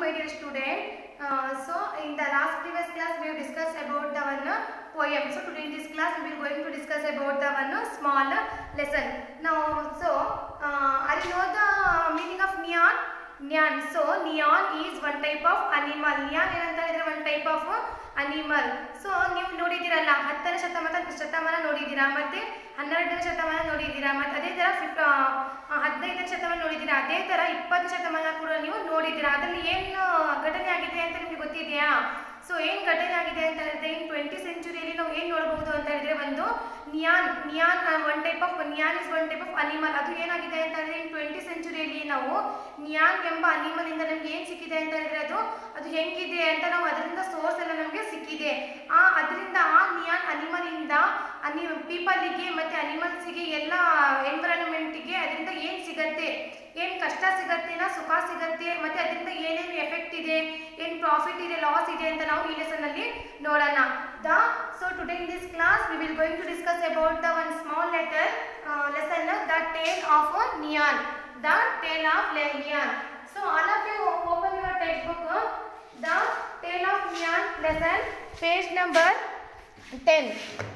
my dear student. Uh, so in the last previous class we have discussed about the one uh, poem. So today in this class we will going to discuss about the one uh, small uh, lesson. Now so uh, are you know the meaning of neon? Neon. So neon is one type of animal. Neon ಏನಂತ ಹೇಳಿದ್ರೆ one type of animal so ನೀವು ನೋಡಿದ್ದೀರಲ್ಲ ಹತ್ತನೇ ಶತಮಾನ ಶತಮಾನ ನೋಡಿದ್ದೀರಾ ಮತ್ತೆ ಹನ್ನೆರಡನೇ ಶತಮಾನ ನೋಡಿದ್ದೀರಾ ಮತ್ತೆ ಅದೇ ಥರ ಫಿಫ್ ಹದಿನೈದನೇ ಶತಮಾನ ನೋಡಿದ್ದೀರಾ ಅದೇ ಥರ ಇಪ್ಪತ್ತು ಶತಮಾನ ಕೂಡ ನೀವು ನೋಡಿದ್ದೀರಾ ಅದರಲ್ಲಿ ಏನು ಘಟನೆ ಆಗಿದೆ ಅಂತ ನಿಮಗೆ ಗೊತ್ತಿದೆಯಾ ಸೊ ಏನು ಘಟನೆ ಆಗಿದೆ ಅಂತ ಹೇಳಿದ್ರೆ ಇನ್ ಟ್ವೆಂಟಿ ಸೆಂಚುರಿಯಲ್ಲಿ ನಾವು ಏನು ನೋಡಬಹುದು ಅಂತ ಹೇಳಿದ್ರೆ ಒಂದು Nian Nian one type of Nian is one type of animal ಅದು ಏನಾಗಿದೆ ಅಂತ ಹೇಳಿದ್ರೆ ಇನ್ ಟ್ವೆಂಟಿ ಸೆಂಚುರಿಯಲ್ಲಿ ನಾವು ನಿಯಾನ್ ಎಂಬ ಅನಿಮಲ್ ಇಂದ ನಮ್ಗೆ ಏನು ಸಿಕ್ಕಿದೆ ಅಂತ ಹೇಳಿದ್ರೆ ಅದು ಅದು ಹೆಂಗಿದೆ ಅಂತ ನಾವು ಅದರಿಂದ ಸೋರ್ಸ್ ಎಲ್ಲ ನಮಗೆ ಸಿಕ್ಕಿದೆ ಆ ಅದರಿಂದ ಆ ನಿಯಾನ್ ಅನಿಮಲ್ ಇಂದ ಅನಿ ಪೀಪಲ್ಗೆ ಮತ್ತೆ ಅನಿಮಲ್ಸ್ಗೆ ಎಲ್ಲ ಎನ್ವಿರಾನ್ಮೆಂಟ್ಗೆ ಅದರಿಂದ ಏನು ಸಿಗತ್ತೆ ಏನು ಕಷ್ಟ ಸಿಗತ್ತೆನಾ ಸುಖ ಸಿಗತ್ತೆ ಮತ್ತೆ ಅದರಿಂದ ಏನೇನು ಎಫೆಕ್ಟ್ ಇದೆ ಏನು ಪ್ರಾಫಿಟ್ ಇದೆ ಲಾಸ್ ಇದೆ ಅಂತ ನಾವು ಈ ಲೆಸನ್ ಅಲ್ಲಿ ನೋಡೋಣ the so today in this class we will going to discuss about the one small letter lesson the tale of Nian the tale of Nian so all of you open your text book the tale of Nian lesson page number ten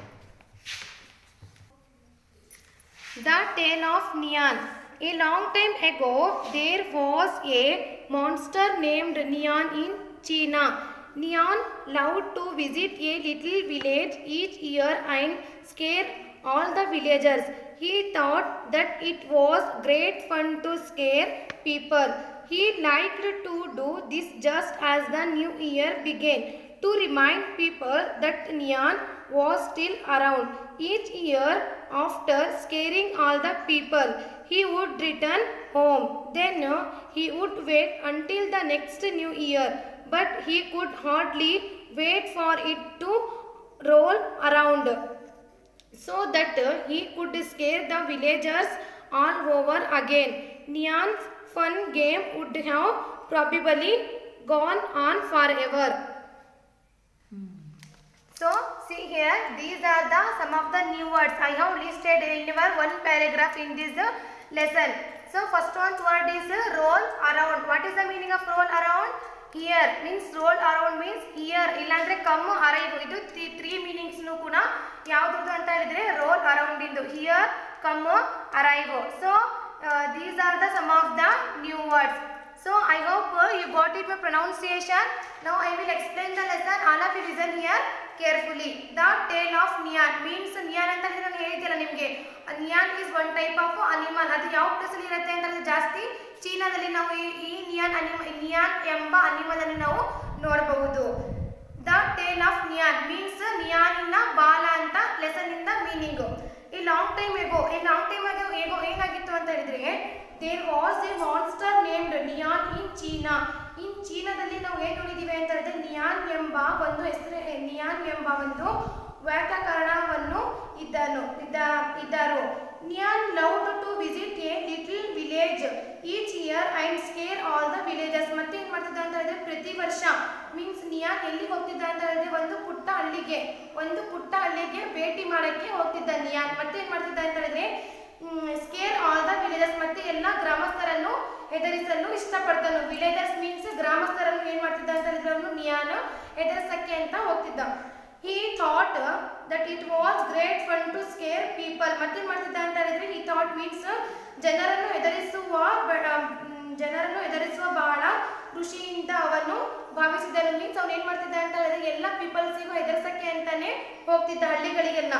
The Tale of Neon. A long time ago, there was a monster named Neon in China. Neon loved to visit a little village each year and scare all the villagers. He thought that it was great fun to scare people. He liked to do this just as the new year began to remind people that Neon was still around. Each year, after scaring all the people, he would return home. Then uh, he would wait until the next new year, but he could hardly wait for it to roll around so that uh, he could scare the villagers all over again. Neon's fun game would have probably gone on forever. So see here, these are the some of the new words I have listed in your one paragraph in this uh, lesson. So first one word is uh, roll around. What is the meaning of roll around? Here means roll around means here ಇಲ್ಲಾಂದ್ರೆ come arrive ಇದು three ಮೀನಿಂಗ್ಸ್ನು ಕೂಡ ಯಾವ್ದು ಅಂತ ಹೇಳಿದ್ರೆ roll around ಇಂದು here come arrive so these are the some of the new words So I hope uh, you got it my pronunciation. Now I will explain the lesson. All of you listen here carefully. The tail of neon means neon ಅಂತ ಹೇಳಿದ್ರೆ ನಾನು ಹೇಳಿದ್ದಿಲ್ಲ ನಿಮಗೆ Nian is one type of animal ಅದು ಯಾವ ಪ್ಲೇಸಲ್ಲಿ ಇರುತ್ತೆ ಅಂತ ಹೇಳಿದ್ರೆ ಜಾಸ್ತಿ ಚೀನಾದಲ್ಲಿ ನಾವು ಈ ಈ ನಿಯಾನ್ ಅನಿಮ ನಿಯಾನ್ ಎಂಬ ಅನಿಮಲ್ ಅನ್ನು ನಾವು ನೋಡಬಹುದು the tale of Nian means ನಿಯಾನಿನ ಬಾಲ ಅಂತ ಲೆಸನ್ ಇಂದ ಮೀನಿಂಗ್ ಈ ಲಾಂಗ್ ಟೈಮ್ ಎಗೋ ಈ ಲಾಂಗ್ ಟೈಮ್ ಆಗೋ ಹೇಗೋ ಏನಾಗಿತ್ತು ಅಂತ ಹೇಳಿದ್ರೆ there was a monster named Nian in China in ಚೀನಾದಲ್ಲಿ ನಾವು ಏನು ನೋಡಿದೀವಿ ಅಂತ ಹೇಳಿದ್ರೆ ನಿಯಾನ್ ಎಂಬ ಒಂದು ಹೆಸರು ನಿಯಾನ್ ಎಂಬ ಒಂದು ವ್ಯಾಕರಣವನ್ನು ಇದ್ದನು ಇದ್ದ ಇದ್ದರು Nian loved to visit a little village each year and scare all the villages ಮತ್ತೆ ಏನ್ ಮಾಡ್ತಿದ್ದ ಅಂತ ಹೇಳಿದ್ರೆ ಪ್ರತಿ ವರ್ಷ ಮೀನ್ಸ್ ನಿಯಾನ್ ಎಲ್ಲಿಗೆ ಹೋಗ್ತಿದ್ದ ಅಂತ ಹೇಳಿದ್ರೆ ಒಂದು ಪುಟ್ಟ ಹಳ್ಳಿಗೆ ಒಂದು ಪುಟ್ಟ ಹಳ್ಳಿಗೆ ಭೇಟಿ ಮಾಡಕ್ಕೆ ಹೋಗ್ತಿದ್ದ ನಿಯಾನ್ ಮತ್ತೆ ಏನ್ ಮಾಡ್ತಿದ್ದ ಅಂತ ಹೇಳಿದ್ರೆ ಸ್ಕೇರ್ ಆಲ್ ದ ವಿಲೇಜಸ್ ಮತ್ತೆ ಎಲ್ಲ ಗ್ರಾಮಸ್ಥರನ್ನು ಹೆದರಿಸಲು ಇಷ್ಟಪಡ್ತಾನು ವಿಲೇಜರ್ಸ್ ಮೀನ್ಸ್ ಗ್ರಾಮಸ್ಥರನ್ನು ಏನ್ ಮಾಡ್ತಿದ್ದ ಅಂತ ಹೇಳಿದ್ರೆ ಅವನು ನಿಯಾನ್ ಹೆದರಿಸಕ್ಕೆ ಅಂತ ಹೋಗ್ತಿದ್ದ he thought that it was great fun to scare people ಮತ್ತೆ ಮಾಡ್ತಿದ್ದ ಅಂತ ಹೇಳಿದ್ರೆ ಈ ಥಾಟ್ ಮೀನ್ಸ್ ಜನರನ್ನು ಹೆದರಿಸುವ ಜನರನ್ನು ಹೆದರಿಸುವ ಬಹಳ ಖುಷಿಯಿಂದ ಅವನು ಭಾವಿಸಿದನು ಮೀನ್ಸ್ ಅವನು ಏನ್ ಮಾಡ್ತಿದ್ದ ಅಂತ ಹೇಳಿದ್ರೆ ಎಲ್ಲ ಪೀಪಲ್ಸಿಗೂ ಹೆದರ್ಸಕ್ಕೆ ಅಂತಾನೆ ಹೋಗ್ತಿದ್ದ ಹಳ್ಳಿಗಳಿಗೆಲ್ಲ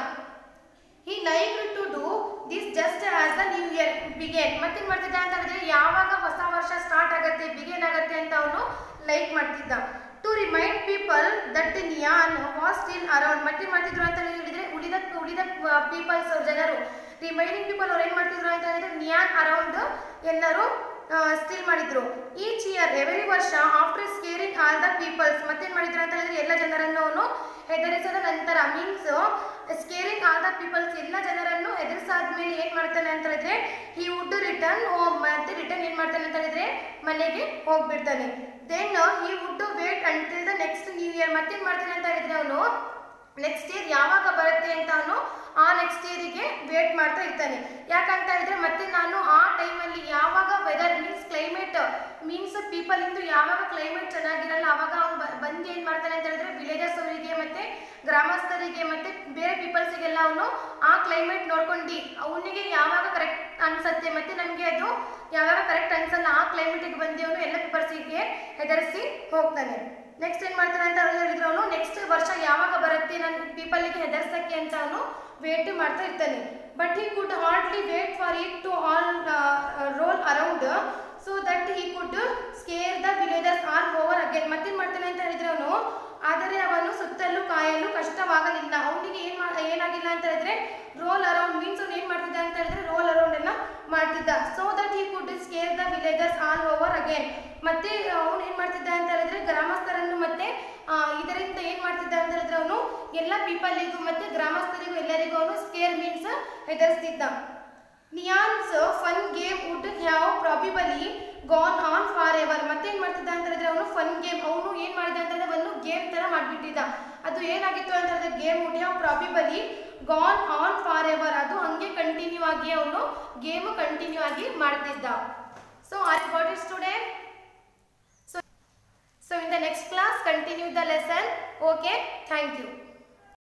he like to do this just as the new year began ಮತ್ತೇನ್ ಮಾಡ್ತಿದ್ದ ಅಂತ ಹೇಳಿದ್ರೆ ಯಾವಾಗ ಹೊಸ ವರ್ಷ ಸ್ಟಾರ್ಟ್ ಆಗತ್ತೆ ಬಿಗೇನ್ ಆಗತ್ತೆ ಅಂತ ಅವನು ಲೈಕ್ ಮಾಡ್ತಿದ್ದ to remind people that Nian was still around ಮತ್ತೆ ಮಾಡ್ತಿದ್ರು ಅಂತ ಹೇಳಿದ್ರೆ ಉಳಿದ ಉಳಿದ ಪೀಪಲ್ಸ್ ಜನರು ರಿಮೈನಿಂಗ್ ಪೀಪಲ್ ಅವ್ರು ಏನ್ ಮಾಡ್ತಿದ್ರು ಅಂತ ಹೇಳಿದ್ರೆ ನಿಯಾನ್ ಅರೌಂಡ್ ಎಲ್ಲರೂ ಸ್ಟಿಲ್ ಮಾಡಿದ್ರು ಈಚ್ ಇಯರ್ ಎವರಿ ವರ್ಷ after scaring all the peoples ಮತ್ತೇನ್ ಮಾಡಿದ್ರು ಅಂತ ಹೇಳಿದ್ರೆ ಎಲ್ಲ ಜನರನ್ನು ಅವನು ಹೆದರಿಸಿದ ನಂತರ means scaring all the peoples ಎಲ್ಲ ಜನರನ್ನು ಎದುರಿಸಾದ್ಮೇಲೆ ಏನ್ ಮಾಡ್ತಾನೆ ಅಂತ ಹೇಳಿದ್ರೆ ಈ ವುಡ್ ರಿಟರ್ನ್ ಹೋಮ್ ಮತ್ತೆ ರಿಟರ್ನ್ ಏನ್ ಮಾಡ್ತಾನೆ ಅಂತ ಹೇಳಿದ್ರೆ ಮನೆಗೆ ಹೋಗ್ಬಿಡ್ತಾನೆ then he would wait until the next new year ಮತ್ತೇನ್ ಮಾಡ್ತಾನೆ ಅಂತ ಹೇಳಿದ್ರೆ ಅವನು ನೆಕ್ಸ್ಟ್ ಇಯರ್ ಯಾವಾಗ ಬರುತ್ತೆ ಅಂತ ಅವನು ಆ ನೆಕ್ಸ್ಟ್ ಇಯರಿಗೆ ವೇಟ್ ಮಾಡ್ತಾ ಇರ್ತಾನೆ ಯಾಕಂತ ಹೇಳಿದ್ರೆ ಮತ್ತೆ ನಾನು ಆ ಟೈಮಲ್ಲಿ ಯಾವಾಗ weather means climate means people ಇಂದು ಯಾವಾಗ ಕ್ಲೈಮೇಟ್ ಕ್ಲೈಮೇಟ್ ಚೆನ್ನಾಗಿರಲ್ಲ ಅವಾಗ ಅವ್ನು ಬಂದು ಏನು ಮಾಡ್ತಾನೆ ಅಂತ ಹೇಳಿದ್ರೆ ವಿಲೇಜಸ್ ಅವರಿಗೆ ಮತ್ತೆ ಗ್ರಾಮಸ್ಥರಿಗೆ ಮತ್ತೆ ಬೇರೆ ಪೀಪಲ್ಸಿಗೆಲ್ಲ ಅವನು ಆ ಕ್ಲೈಮೇಟ್ ನೋಡ್ಕೊಂಡು ಅವನಿಗೆ ಯಾವಾಗ ಕರೆಕ್ಟ್ ಅನ್ಸತ್ತೆ ಮತ್ತೆ ನಮಗೆ ಅದು ಯಾವಾಗ ಕರೆಕ್ಟ್ ಅನ್ಸಲ್ಲ ಆ ಕ್ಲೈಮೇಟಿಗೆ ಬಂದು ಅವನು ಎಲ್ಲ ಪೀಪಲ್ಸಿಗೆ ಹೆದರಿಸಿ ಹೋಗ್ತಾನೆ ನೆಕ್ಸ್ಟ್ ಏನು ಮಾಡ್ತಾನೆ ಅಂತ ಹೇಳಿದ್ರೆ ಅವನು ನೆಕ್ಸ್ಟ್ ವರ್ಷ ಯಾವಾಗ ಬರುತ್ತೆ ನನ್ನ ಪೀಪಲ್ಗೆ ಹೆದರ್ಸಕ್ಕೆ ಅಂತ ಅವನು ವೇಟ್ ಮಾಡ್ತಾ ಇರ್ತಾನೆ but he could hardly wait for it to all roll around so that he could scare the villagers all over again ಮತ್ತೇನು ಮಾಡ್ತಾನೆ ಅಂತ ಹೇಳಿದ್ರೆ ಅವನು ಆದರೆ ಅವನು ಸುತ್ತಲೂ ಕಾಯಲು ಕಷ್ಟವಾಗಲಿಲ್ಲ ಅವನಿಗೆ ಏನು ಮಾ ಏನಾಗಿಲ್ಲ ಅಂತ ಹೇಳಿದ್ರೆ ರೋಲ್ ಅರೌಂಡ್ ಮೀನ್ಸ್ ಅವ್ನು ಏನು ಮಾಡ್ತಿದ್ದ ಅಂತ ಹೇಳಿದ್ರೆ ರೋಲ್ ಅರೌಂಡ್ ಎಲ್ಲ ಮಾಡ್ತಿದ್ದ so that he could scare the villagers all over again ಮತ್ತೆ ಅವನು ಏನು ಮಾಡ್ತಿದ್ದ ಅಂತ ಹೇಳಿದ್ರೆ ಗ್ರಾಮಸ್ಥರನ್ನು ಮತ್ತೆ ಆ, ಇದರಿಂದ ಏನು ಮಾಡ್ತಿದ್ದ ಅಂತ ಹೇಳಿದ್ರೆ ಅವನು ಎಲ್ಲ ಪೀಪಲಿಗೂ ಮತ್ತೆ ಗ್ರಾಮಸ್ಥರಿಗೂ ಎಲ್ಲರಿಗೂ ಅವನು ಸ್ಕೇರ್ ಮೀನ್ಸ್ ಹೆದರ್ಸ್ತಿದ್ದ Nian's fun game would have probably gone on for ever ಮತ್ತೆ ಏನ್ ಮಾಡ್ತಿದ್ದ ಅಂತ ಹೇಳಿದ್ರೆ ಅವನು ಫನ್ ಗೇಮ್ ಅವನು ಏನ್ ಮಾಡಿದ ಅಂತ ಹೇಳಿದ್ರೆ ಒಂದು ಗೇಮ್ ತರ ಮಾಡ್ಬಿಟ್ಟಿದ್ದ ಅದು ಏನಾಗಿತ್ತು ಅಂತ ಹೇಳಿದ್ರೆ game would have probably gone on for ever ಅದು ಹಂಗೆ ಕಂಟಿನ್ಯೂ ಆಗಿ ಅವನು ಗೇಮ್ ಕಂಟಿನ್ಯೂ ಆಗಿ ಮಾಡ್ತಿದ್ದ so are got it student so so in the next class continue the lesson okay thank you